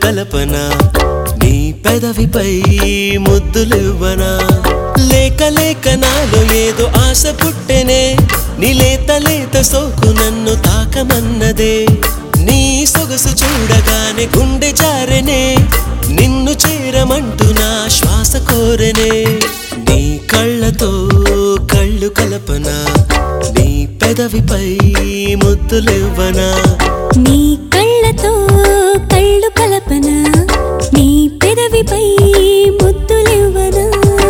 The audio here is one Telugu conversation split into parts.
కలపన నీ పెదవిపై ముద్దులివ్వనా లేక లేక నాలో ఏదో ఆశ పుట్టెనే నీ లేత లేత సోకు నన్ను తాకమన్నదే నీ సొగసు చూడగానే గుండె జారెనే నిన్ను చేరమంటూ నా శ్వాస కోరెనే నీ కళ్ళతో కళ్ళు కలపన నీ పెదవిపై ముద్దులివ్వనా నీ కళ్ళతో కళ్ళు కలపన నీ పెదవిపై ముద్దులివ్వనా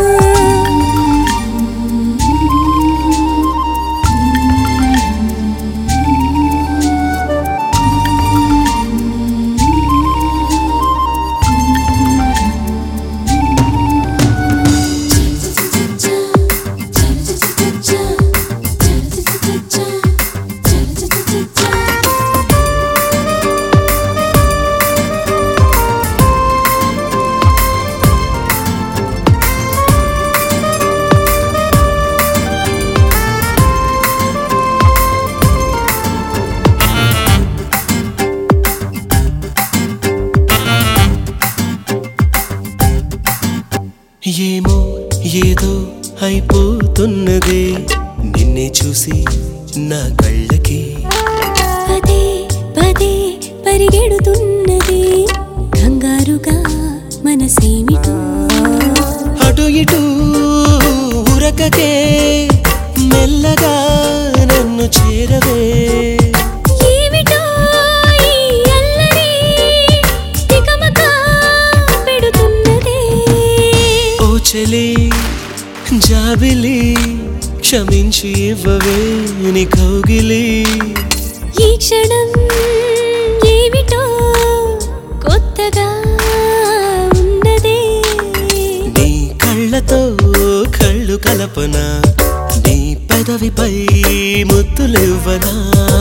ఏమో ఏదో అయిపోతున్నదే నిన్నే చూసి నా కళ్ళకి పదే పదే పరిగెడుతున్నది కంగారుగా మనసేమిటో అటు ఇటు ఉరకకే మెల్లగా నన్ను చేరవే ఏమిటో ఈ అల్లరి తికమక పెడుతున్నదే ఓ చెలి జాబిలి క్షమించి ఇవ్వవే నీ కౌగిలి ఈ క్షణం ఏమిటో కొత్తగా ఉన్నదే నీ కళ్ళతో కళ్ళు కలపన నీ పెదవిపై ముద్దులివ్వనా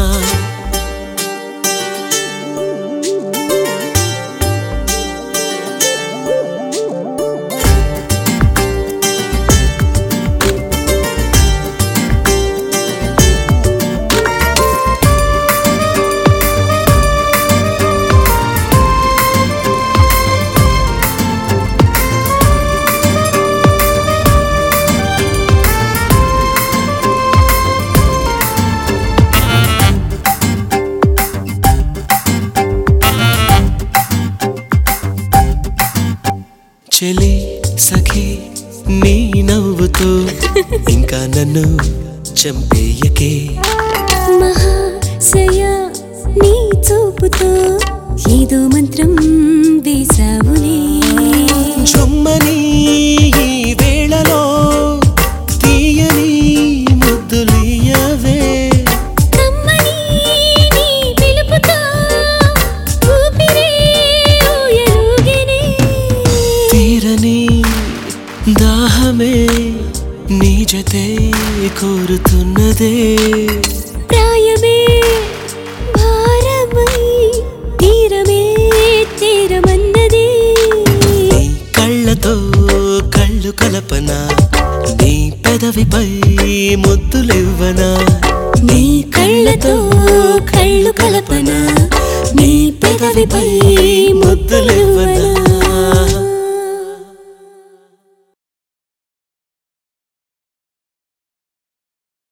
చెలి సఖి నీ నవ్వుతో ఇంకా నన్ను చంపేయకే మహాశయ నీ చూపుతో ఏదో మంత్రం వేసావులే చుమ్మని ఈ వేళలో తీయని ముద్దులియవే కమ్మని నీ పిలుపుతో ఊపిరే ఊయలూగెనే. తీరని దాహమే నీ జతే కోరుతున్నదే ప్రాయమే భారమై తీరమే తీరమన్నది నీ కళ్ళతో కళ్ళు కలపన నీ పెదవిపై ముద్దులివ్వనా నీ కళ్ళతో కళ్ళు కలపన నీ పెదవిపై